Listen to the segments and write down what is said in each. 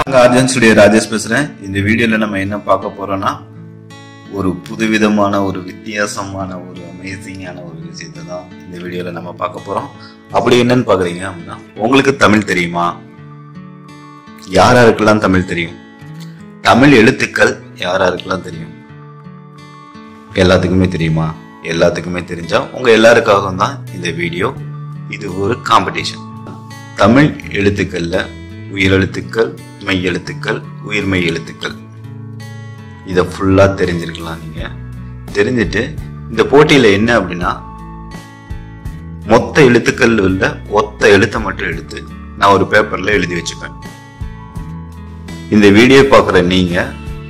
நாங்க அர்ஜுன் ஸ்டுடியோ ராஜேஷ் பேசுறேன் இந்த வீடியோல நம்ம என்ன பார்க்க போறோம்னா ஒரு புதுவிதமான ஒரு வித்தியாசமான ஒரு அமேசிங்கான ஒரு விஷயத்தை தான் இந்த வீடியோல நம்ம பார்க்க போறோம் அப்படி என்னன்னு பாக்குறீங்க அப்படின்னா உங்களுக்கு தமிழ் தெரியுமா யார் யாருக்கெல்லாம் தமிழ் தெரியும் தமிழ் எழுத்துக்கள் யார் யாருக்கெல்லாம் தெரியும் எல்லாத்துக்குமே தெரியுமா எல்லாத்துக்குமே தெரிஞ்சா உங்க எல்லாருக்காகவும் தான் இந்த வீடியோ இது ஒரு காம்படிஷன் தமிழ் எழுத்துக்கள்ல உயிரெழுத்துக்கள் மெய் எழுத்துக்கள் உயிர்மெய் எழுத்துக்கள் இதை ஃபுல்லா தெரிஞ்சிருக்கலாம் நீங்க தெரிஞ்சுட்டு இந்த போட்டியில என்ன அப்படின்னா மொத்த எழுத்துக்கள் உள்ள ஒத்த எழுத்தை மட்டும் எடுத்து நான் ஒரு பேப்பர்ல எழுதி வச்சுப்பேன் இந்த வீடியோ பார்க்குற நீங்க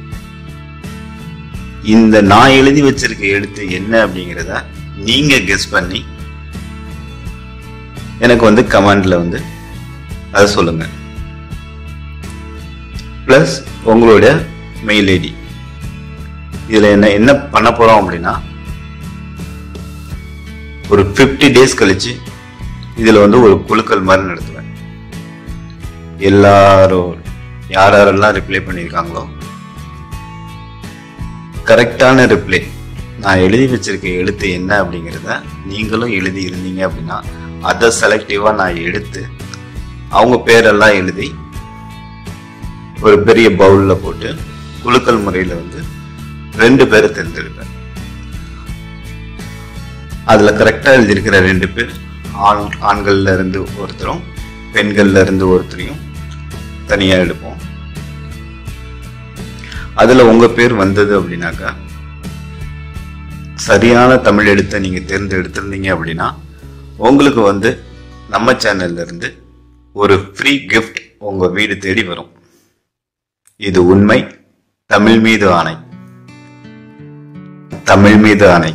இந்த நான் எழுதி வச்சிருக்க எழுத்து என்ன அப்படிங்கிறத நீங்க கெஸ் பண்ணி எனக்கு வந்து கமெண்ட்ல வந்து அதை சொல்லுங்க பிளஸ் உங்களுடைய மெயில் ஐடி இதுல என்ன என்ன பண்ண போறோம் அப்படின்னா ஒரு 50 டேஸ் கழிச்சு இதுல வந்து ஒரு குழுக்கள் மாதிரி நடத்துவேன் எல்லாரும் யார் யாரெல்லாம் ரிப்ளை பண்ணியிருக்காங்களோ கரெக்டான ரிப்ளை நான் எழுதி வச்சிருக்க எழுத்து என்ன அப்படிங்கிறத நீங்களும் எழுதி இருந்தீங்க அப்படின்னா அதை செலக்டிவா நான் எடுத்து அவங்க பேரெல்லாம் எழுதி ஒரு பெரிய பவுல்ல போட்டு குலுக்கல் முறையில வந்து ரெண்டு பேரை தேர்ந்தெடுப்பேன் அதுல கரெக்டா எழுதியிருக்கிற ரெண்டு பேர் ஆண் ஆண்கள்ல இருந்து ஒருத்தரும் பெண்கள்ல இருந்து ஒருத்தரையும் தனியா எடுப்போம் அதுல உங்க பேர் வந்தது அப்படின்னாக்கா சரியான தமிழ் எழுத்தை நீங்க தேர்ந்தெடுத்திருந்தீங்க அப்படின்னா உங்களுக்கு வந்து நம்ம சேனல்ல இருந்து ஒரு ஃப்ரீ கிஃப்ட் உங்க வீடு தேடி வரும் இது உண்மை தமிழ் மீது ஆணை தமிழ் மீது ஆணை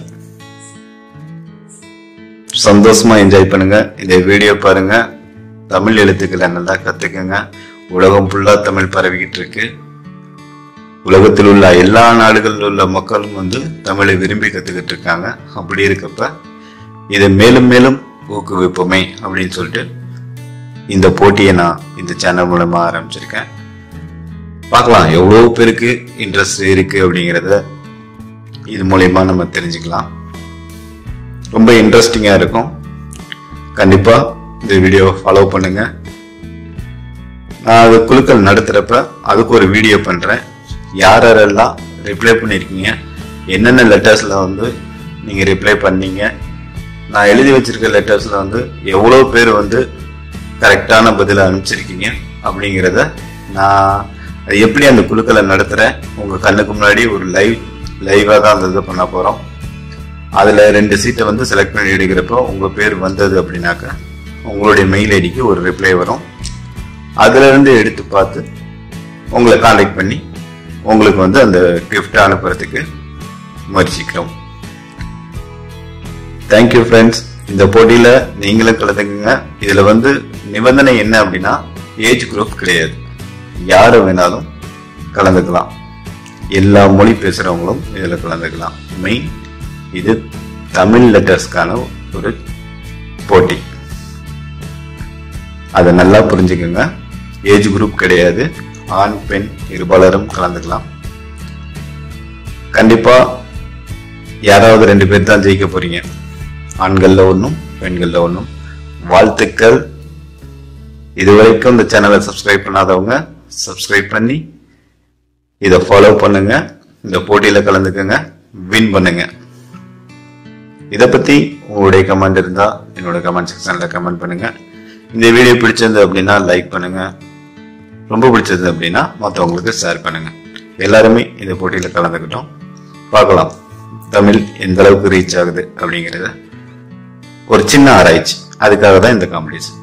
சந்தோஷமா என்ஜாய் பண்ணுங்க இந்த வீடியோ பாருங்க தமிழ் எழுத்துக்களை நல்லா கத்துக்கங்க உலகம் ஃபுல்லா தமிழ் பரவிக்கிட்டு இருக்கு உலகத்தில் உள்ள எல்லா நாடுகளில் உள்ள மக்களும் வந்து தமிழை விரும்பி கத்துக்கிட்டு இருக்காங்க அப்படி இருக்கப்ப இதை மேலும் மேலும் ஊக்குவிப்போமே அப்படின்னு சொல்லிட்டு இந்த போட்டியை நான் இந்த சேனல் மூலமா ஆரம்பிச்சிருக்கேன் பார்க்கலாம் எவ்வளோ பேருக்கு இன்ட்ரெஸ்ட் இருக்கு அப்படிங்கிறத இது மூலயமா நம்ம தெரிஞ்சுக்கலாம் ரொம்ப இன்ட்ரெஸ்டிங்காக இருக்கும் கண்டிப்பாக இந்த வீடியோ ஃபாலோ பண்ணுங்க நான் அது குழுக்கள் நடத்துகிறப்ப அதுக்கு ஒரு வீடியோ பண்ணுறேன் யார் யாரெல்லாம் ரிப்ளை பண்ணியிருக்கீங்க என்னென்ன லெட்டர்ஸில் வந்து நீங்கள் ரிப்ளை பண்ணீங்க நான் எழுதி வச்சிருக்க லெட்டர்ஸில் வந்து எவ்வளோ பேர் வந்து கரெக்டான பதிலை அனுப்பிச்சிருக்கீங்க அப்படிங்கிறத நான் அது எப்படி அந்த குழுக்களை நடத்துகிறேன் உங்கள் கண்ணுக்கு முன்னாடி ஒரு லைவ் லைவாக தான் அந்த இது பண்ண போகிறோம் அதில் ரெண்டு சீட்டை வந்து செலக்ட் பண்ணி எடுக்கிறப்போ உங்கள் பேர் வந்தது அப்படின்னாக்கா உங்களுடைய மெயில் ஐடிக்கு ஒரு ரிப்ளை வரும் அதுல இருந்து எடுத்து பார்த்து உங்களை காண்டாக்ட் பண்ணி உங்களுக்கு வந்து அந்த gift அனுப்புறதுக்கு முயற்சிக்கிறோம் தேங்க்யூ ஃப்ரெண்ட்ஸ் இந்த போட்டியில நீங்களும் கலந்துக்குங்க இதுல வந்து நிபந்தனை என்ன அப்படின்னா ஏஜ் குரூப் கிடையாது யாரு வேணாலும் கலந்துக்கலாம் எல்லா மொழி பேசுறவங்களும் இதுல கலந்துக்கலாம் மெயின் இது தமிழ் லெட்டர்ஸ்க்கான ஒரு போட்டி அதை நல்லா புரிஞ்சுக்கோங்க ஏஜ் குரூப் கிடையாது ஆண் பெண் இருபாலரும் கலந்துக்கலாம் கண்டிப்பா யாராவது ரெண்டு பேர் தான் ஜெயிக்க போறீங்க ஆண்கள்ல ஒன்றும் பெண்கள்ல ஒன்றும் வாழ்த்துக்கள் இதுவரைக்கும் இந்த சேனலை சப்ஸ்கிரைப் பண்ணாதவங்க சப்ஸ்கிரைப் பண்ணி இதை ஃபாலோ பண்ணுங்க இந்த போட்டியில கலந்துக்கங்க வின் பண்ணுங்க இதை பத்தி உங்களுடைய கமெண்ட் இருந்தா என்னோட கமெண்ட் செக்ஷன்ல கமெண்ட் பண்ணுங்க இந்த வீடியோ பிடிச்சிருந்தது அப்படின்னா லைக் பண்ணுங்க ரொம்ப பிடிச்சது அப்படின்னா மற்றவங்களுக்கு ஷேர் பண்ணுங்க எல்லாருமே இந்த போட்டியில கலந்துக்கிட்டோம் பார்க்கலாம் தமிழ் எந்த அளவுக்கு ரீச் ஆகுது அப்படிங்கிறத ஒரு சின்ன ஆராய்ச்சி அதுக்காக தான் இந்த காம்படிஷன்